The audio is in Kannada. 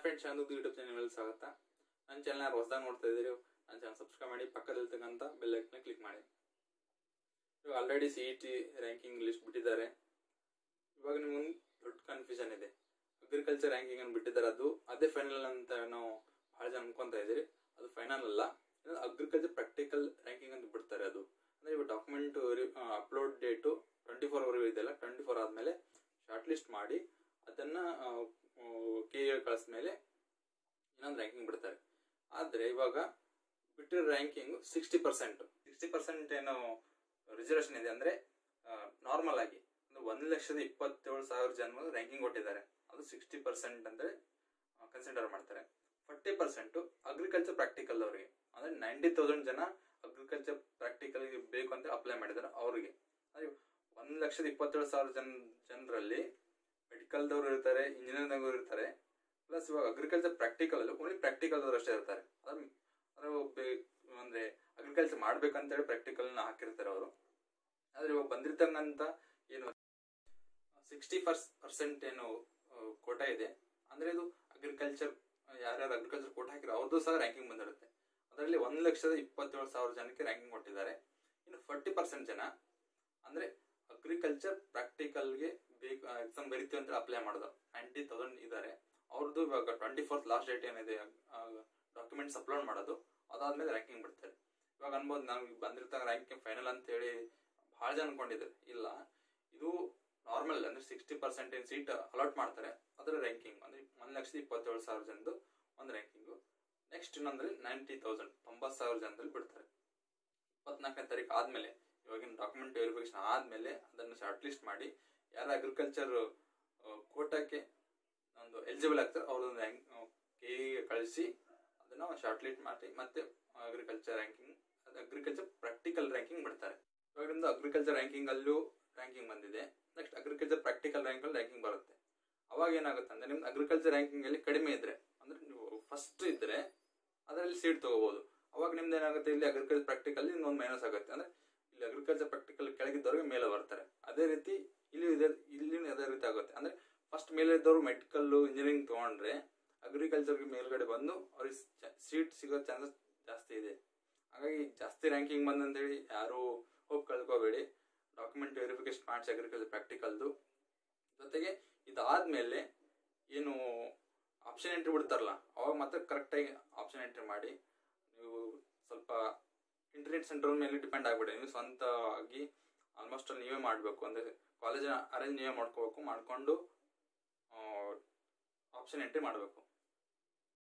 ಫ್ರೆಂಡ್ಸ್ ಚಾನಲ್ ಯೂಟ್ಯೂಬ್ ಚಾನಲ್ ಸ್ವಾಗತ ನನ್ನ ಚಾನಲ್ ಯಾರು ಹೊಸದಾಗಿ ನೋಡ್ತಾ ಇದ್ದೀರಿ ನನ್ನ ಚಾನಲ್ ಸಬ್ಸ್ಕ್ರೈಬ್ ಮಾಡಿ ಪಕ್ಕದಲ್ಲಿರ್ತಕ್ಕಂಥ ಬೆಲ್ ಐಕನ್ ಕ್ಲಿಕ್ ಮಾಡಿ ಇವಾಗ already C E T ranking list ಬಿಟ್ಟಿದ್ದಾರೆ ಇವಾಗ ನಿಮ್ಗೆ ದೊಡ್ಡ ಕನ್ಫ್ಯೂಷನ್ ಇದೆ ಅಗ್ರಿಕಲ್ಚರ್ ರ್ಯಾಂಕಿಂಗ್ ಅನ್ನು ಬಿಟ್ಟಿದ್ದಾರೆ ಅದು ಅದೇ ಫೈನಲ್ ಅಂತ ನಾವು ಬಹಳ ಜನ ಅನ್ಕೊಂತಾ ಇದ್ದೀರಿ ಅದು ಫೈನಲ್ ಅಲ್ಲ ಅಗ್ರಿಕಲ್ಚರ್ ಪ್ರಾಕ್ಟಿಕಲ್ ರ್ಯಾಂಕಿಂಗ್ ಅಂತ ಬಿಡ್ತಾರೆ ಅದು ಅಂದರೆ ಇವಾಗ document upload date twenty four ಅವರ್ಗೂ ಇದೆಯಲ್ಲ ಟ್ವೆಂಟಿ ಫೋರ್ ಆದಮೇಲೆ ಶಾರ್ಟ್ ಲಿಸ್ಟ್ ಮಾಡಿ ಅದನ್ನು ಕೆ ಎ ಕಳಿಸ್ಮೇಲೆ ಇನ್ನೊಂದು ರ್ಯಾಂಕಿಂಗ್ ಬಿಡ್ತಾರೆ ಆದರೆ ಇವಾಗ ಬಿಟ್ಟಿರೋ ranking sixty percent sixty percent ಏನು ರಿಸರ್ವೇಷನ್ ಇದೆ ಅಂದರೆ ನಾರ್ಮಲ್ ಆಗಿ ಒಂದು ಒಂದು ಲಕ್ಷದ ಇಪ್ಪತ್ತೇಳು ಸಾವಿರ ಜನ ರ್ಯಾಂಕಿಂಗ್ ಕೊಟ್ಟಿದ್ದಾರೆ ಅದು ಸಿಕ್ಸ್ಟಿ ಪರ್ಸೆಂಟ್ ಅಂದರೆ ಕನ್ಸಿಡರ್ ಮಾಡ್ತಾರೆ ಫಾರ್ಟಿ ಪರ್ಸೆಂಟು ಅಗ್ರಿಕಲ್ಚರ್ ಪ್ರಾಕ್ಟಿಕಲ್ ಅವರಿಗೆ ಅಂದರೆ ನೈಂಟಿ ತೌಸಂಡ್ ಜನ ಅಗ್ರಿಕಲ್ಚರ್ ಪ್ರಾಕ್ಟಿಕಲ್ಗೆ ಬೇಕು ಅಂತ ಅಪ್ಲೈ ಮಾಡಿದ್ದಾರೆ ಅವರಿಗೆ ಅಂದರೆ ಒಂದು ಲಕ್ಷದ ಇಪ್ಪತ್ತೇಳು ಸಾವಿರ ಜನ ಜನರಲ್ಲಿ ಮೆಡಿಕಲ್ದವ್ರು ಇರ್ತಾರೆ ಇಂಜಿನಿಯರ್ದವ್ರು ಇರ್ತಾರೆ ಪ್ಲಸ್ ಇವಾಗ ಅಗ್ರಿಕಲ್ಚರ್ ಪ್ರಾಕ್ಟಿಕಲ್ ಅಲ್ಲಿ ಓನ್ಲಿ ಪ್ರಾಕ್ಟಿಕಲ್ದವ್ರು ಅಷ್ಟೇ ಇರ್ತಾರೆ ಅದ್ರ ಅದ್ರ ಅಂದರೆ ಅಗ್ರಿಕಲ್ಚರ್ ಮಾಡ್ಬೇಕಂತೇಳಿ ಪ್ರಾಕ್ಟಿಕಲ್ನ ಹಾಕಿರ್ತಾರೆ ಅವರು ಆದರೆ ಇವಾಗ ಬಂದಿರ್ತಕ್ಕಂಥ ಏನು ಸಿಕ್ಸ್ಟಿ ಪರ್ಸ್ ಪರ್ಸೆಂಟ್ ಏನು ಕೋಟ ಇದೆ ಅಂದರೆ ಇದು ಅಗ್ರಿಕಲ್ಚರ್ ಯಾರ್ಯಾರು ಅಗ್ರಿಕಲ್ಚರ್ ಕೋಟ ಹಾಕಿರೋ ಅವ್ರದ್ದು ಸಹ ರ್ಯಾಂಕಿಂಗ್ ಬಂದಿರುತ್ತೆ ಅದರಲ್ಲಿ ಒಂದು ಲಕ್ಷದ ಇಪ್ಪತ್ತೇಳು ಸಾವಿರ ಜನಕ್ಕೆ ರ್ಯಾಂಕಿಂಗ್ ಕೊಟ್ಟಿದ್ದಾರೆ ಇನ್ನು ಫಾರ್ಟಿ ಪರ್ಸೆಂಟ್ ಜನ ಅಂದರೆ ಅಗ್ರಿಕಲ್ಚರ್ ಪ್ರಾಕ್ಟಿಕಲ್ಗೆ ಬೇಕು ಎಕ್ಸಾಮ್ ಬರೀತೀವಿ ಅಂತ ಅಪ್ಲೈ ಮಾಡಿದ್ರು ನೈಂಟಿ ತೌಸಂಡ್ ಇದ್ದಾರೆ ಅವ್ರದ್ದು ಇವಾಗ ಟ್ವೆಂಟಿ ಫೋರ್ತ್ ಲಾಸ್ಟ್ ಡೇಟ್ ಏನಿದೆ ಡಾಕ್ಯುಮೆಂಟ್ಸ್ ಅಪ್ಲೋಡ್ ಮಾಡೋದು ಅದಾದ್ಮೇಲೆ ರ್ಯಾಂಕಿಂಗ್ ಬಿಡ್ತಾರೆ ಇವಾಗ ಅನ್ಬೋದು ನಮ್ಗೆ ಬಂದಿರ್ತಕ್ಕ ರ್ಯಾಂಕಿಂಗ್ ಫೈನಲ್ ಅಂತ ಹೇಳಿ ಭಾಳ ಜನ ಅನ್ಕೊಂಡಿದ್ದಾರೆ ಇಲ್ಲ ಇದು ನಾರ್ಮಲ್ ಅಂದ್ರೆ ಸಿಕ್ಸ್ಟಿ ಪರ್ಸೆಂಟ್ ಏನು ಸೀಟ್ ಅಲಾಟ್ ಮಾಡ್ತಾರೆ ಅದರ ರ್ಯಾಂಕಿಂಗ್ ಅಂದ್ರೆ ಒಂದು ಲಕ್ಷದ ಇಪ್ಪತ್ತೇಳು ಸಾವಿರ ಜನದ್ದು ಒಂದು ರ್ಯಾಂಕಿಂಗು ನೆಕ್ಸ್ಟ್ ಇನ್ನೊಂದ್ರಲ್ಲಿ ನೈಂಟಿ ತೌಸಂಡ್ ತೊಂಬತ್ತು ಸಾವಿರ ಜನದಲ್ಲಿ ಬಿಡ್ತಾರೆ ಇಪ್ಪತ್ನಾಲ್ಕನೇ ತಾರೀಕು ಆದ್ಮೇಲೆ ಇವಾಗಿನ ಡಾಕ್ಯುಮೆಂಟ್ ವೆರಿಫಿಕೇಶನ್ ಆದ್ಮೇಲೆ ಅದನ್ನು ಶಾರ್ಟ್ ಲಿಸ್ಟ್ ಮಾಡಿ ಯಾರು ಅಗ್ರಿಕಲ್ಚರ್ ಕೋಟಕ್ಕೆ ಒಂದು ಎಲಿಜಿಬಲ್ ಆಗ್ತಾರೆ ಅವ್ರದ್ದು ರ್ಯಾಂಕ್ ಕೆ ಕಳಿಸಿ ಅದನ್ನ ಶಾರ್ಟ್ ಲಿಸ್ಟ್ ಮಾಡಿ ಮತ್ತೆ ಅಗ್ರಿಕಲ್ಚರ್ ರ್ಯಾಂಕಿಂಗ್ ಅದು ಅಗ್ರಿಕಲ್ಚರ್ ಪ್ರಾಕ್ಟಿಕಲ್ ರ್ಯಾಂಕಿಂಗ್ ಬಿಡ್ತಾರೆ ಇವಾಗ ನಿಮ್ದು ಅಗ್ರಿಕಲ್ಚರ್ ರ್ಯಾಂಕಿಂಗ್ ಅಲ್ಲೂ ರ್ಯಾಂಕಿಂಗ್ ಬಂದಿದೆ ನೆಕ್ಸ್ಟ್ ಅಗ್ರಿಕಲ್ಚರ್ ಪ್ರಾಕ್ಟಿಕಲ್ ರ್ಯಾಂಕ್ ಅಲ್ಲಿ ರ್ಯಾಂಕಿಂಗ್ ಬರುತ್ತೆ ಅವಾಗ ಏನಾಗುತ್ತೆ ಅಂದ್ರೆ ನಿಮ್ದು ಅಗ್ರಿಕಲ್ಚರ್ ರ್ಯಾಂಕಿಂಗ್ ಅಲ್ಲಿ ಕಡಿಮೆ ಇದ್ರೆ ಅಂದ್ರೆ ನೀವು ಫಸ್ಟ್ ಇದ್ರೆ ಅದರಲ್ಲಿ ಸೀಟ್ ತಗೋಬಹುದು ಅವಾಗ ನಿಮ್ದು ಏನಾಗುತ್ತೆ ಇಲ್ಲಿ ಅಗ್ರಿಕಲ್ಚರ್ ಪ್ರಾಕ್ಟಿಕಲ್ ಇನ್ನೊಂದು ಮೈನಸ್ ಆಗುತ್ತೆ ಅಂದ್ರೆ ಇಲ್ಲಿ ಅಗ್ರಿಕಲ್ಚರ್ ಪ್ರಾಕ್ಟಿಕಲ್ ಕೆಳಗಿದ್ದವ್ರಿಗೆ ಮೇಲೆ ಬರ್ತಾರೆ ಅದೇ ರೀತಿ ಇಲ್ಲಿ ಇದೆ ಇಲ್ಲಿ ಅದೇ ರೀತಿ ಆಗುತ್ತೆ ಅಂದ್ರೆ ಫಸ್ಟ್ ಮೇಲೆ ಇದ್ದವರು ಮೆಡಿಕಲ್ ಇಂಜಿನಿಯರಿಂಗ್ ತಗೊಂಡ್ರೆ ಅಗ್ರಿಕಲ್ಚರ್ಗೆ ಮೇಲ್ಗಡೆ ಬಂದು ಅವ್ರಿಗೆ ಸೀಟ್ ಸಿಗೋ ಚಾನ್ಸಸ್ ಜಾಸ್ತಿ ಇದೆ ಹಾಗಾಗಿ ಜಾಸ್ತಿ ರ್ಯಾಂಕಿಂಗ್ ಬಂದಂತೇಳಿ ಯಾರು ಹೋಗಿ ಕಳ್ಕೋಬೇಡಿ ಡಾಕ್ಯುಮೆಂಟ್ ವೆರಿಫಿಕೇಶನ್ ಮಾಡಿಸಿ ಅಗ್ರಿಕಲ್ಚರ್ ಪ್ರಾಕ್ಟಿಕಲ್ದು ಜೊತೆಗೆ ಇದಾದ್ಮೇಲೆ ಏನು ಆಪ್ಷನ್ ಎಂಟ್ರಿ ಬಿಡ್ತಾರಲ್ಲ ಅವಾಗ ಮಾತ್ರ ಕರೆಕ್ಟಾಗಿ ಆಪ್ಷನ್ ಎಂಟ್ರಿ ಮಾಡಿ ನೀವು ಸ್ವಲ್ಪ ಇಂಟರ್ನೆಟ್ ಸೆಂಟರ್ ಮೇಲೆ ಡಿಪೆಂಡ್ ಆಗ್ಬೇಡಿ ನೀವು ಸ್ವಂತವಾಗಿ ಆಲ್ಮೋಸ್ಟ್ ಅಲ್ಲಿ ನೀವೇ ಮಾಡಬೇಕು ಅಂದರೆ ಕಾಲೇಜಿನ ಅರೇಂಜ್ ನೀವೇ ಮಾಡ್ಕೋಬೇಕು ಮಾಡಿಕೊಂಡು ಆಪ್ಷನ್ ಎಂಟ್ರಿ ಮಾಡಬೇಕು